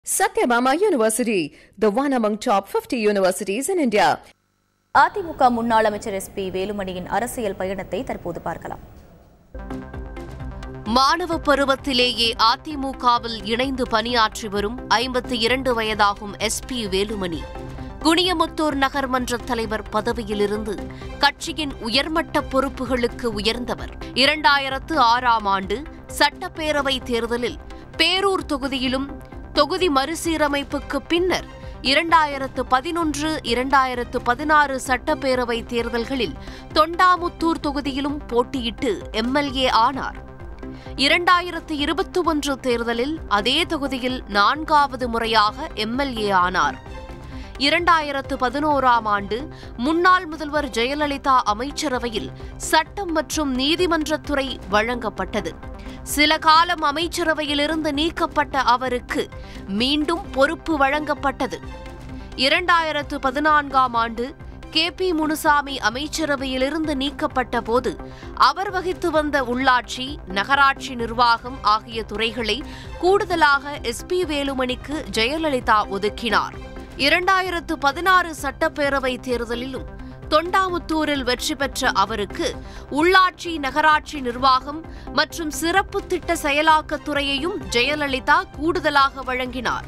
Satyabama University, the one among top 50 universities in India. AIADMK முன்னாள் அமைச்சர் S B வேலுமணியின் அரசியல் பயணத்தை தற்போது பார்க்கலாம் மாணவ பருவத்திலேயே அதிமுகவில் இணைந்து பணியாற்றி வரும் ஐம்பத்தி இரண்டு வயதாகும் எஸ் பி வேலுமணி குனியமுத்தூர் நகர்மன்ற தலைவர் பதவியிலிருந்து கட்சியின் உயர்மட்ட பொறுப்புகளுக்கு உயர்ந்தவர் இரண்டாயிரத்து ஆறாம் ஆண்டு சட்டப்பேரவை தேர்தலில் பேரூர் தொகுதியிலும் தொகுதி மறுசீரமைப்புக்கு பின்னர் இரண்டாயிரத்து பதினொன்று இரண்டாயிரத்து பதினாறு சட்டப்பேரவை தேர்தல்களில் தொண்டாமுத்தூர் தொகுதியிலும் போட்டியிட்டு எம்எல்ஏ ஆனார் இரண்டாயிரத்து இருபத்தி ஒன்று தேர்தலில் அதே தொகுதியில் நான்காவது முறையாக எம்எல்ஏ ஆனார் இரண்டாயிரத்து பதினோராம் ஆண்டு முன்னாள் முதல்வர் ஜெயலலிதா அமைச்சரவையில் சட்டம் மற்றும் நீதிமன்றத்துறை வழங்கப்பட்டது சில காலம் அமைச்சரவையிலிருந்து நீக்கப்பட்ட அவருக்கு மீண்டும் பொறுப்பு வழங்கப்பட்டது இரண்டாயிரத்து பதினான்காம் ஆண்டு கே பி முனுசாமி அமைச்சரவையிலிருந்து நீக்கப்பட்ட போது அவர் வகித்து வந்த உள்ளாட்சி நகராட்சி நிர்வாகம் ஆகிய துறைகளை கூடுதலாக எஸ் பி வேலுமணிக்கு ஜெயலலிதா ஒதுக்கினார் இரண்டாயிரத்து பதினாறு சட்டப்பேரவை தேர்தலிலும் தொண்டாமுத்தூரில் வெற்றி பெற்ற அவருக்கு உள்ளாட்சி நகராட்சி நிர்வாகம் மற்றும் சிறப்பு திட்ட செயலாக்கத் துறையையும் ஜெயலலிதா கூடுதலாக வழங்கினார்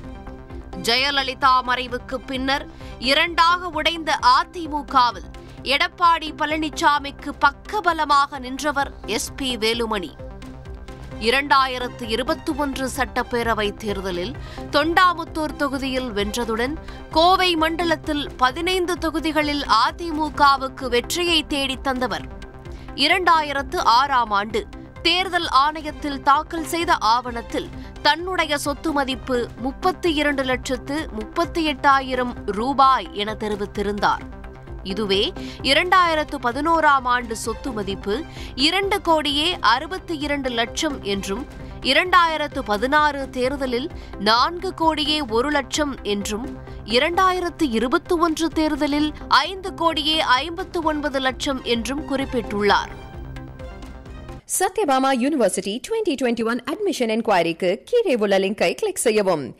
ஜெயலலிதா மறைவுக்கு பின்னர் இரண்டாக உடைந்த அதிமுகவில் எடப்பாடி பழனிசாமிக்கு பக்கபலமாக நின்றவர் எஸ் பி வேலுமணி இரண்டாயிரத்து இருபத்தி ஒன்று சட்டப்பேரவை தேர்தலில் தொண்டாமுத்தூர் தொகுதியில் வென்றதுடன் கோவை மண்டலத்தில் பதினைந்து தொகுதிகளில் அதிமுகவுக்கு வெற்றியை தேடித் தந்தவர் இரண்டாயிரத்து ஆறாம் ஆண்டு தேர்தல் ஆணையத்தில் தாக்கல் செய்த ஆவணத்தில் தன்னுடைய சொத்து மதிப்பு முப்பத்தி இரண்டு லட்சத்து முப்பத்தி எட்டாயிரம் ரூபாய் என தெரிவித்திருந்தார் இதுவே இரண்டாயிரத்து பதினோராம் ஆண்டு சொத்து மதிப்பு இரண்டு கோடியே அறுபத்தி இரண்டு லட்சம் என்றும் இரண்டாயிரத்து பதினாறு தேர்தலில் நான்கு கோடியே ஒரு லட்சம் என்றும் இரண்டாயிரத்து இருபத்தி ஒன்று தேர்தலில் ஐந்து கோடியே ஐம்பத்து ஒன்பது லட்சம் என்றும் குறிப்பிட்டுள்ளார் Satyabama University 2021 admission inquiry க்கு கீழே உள்ள லிங்கை கிளிக் செய்யவும்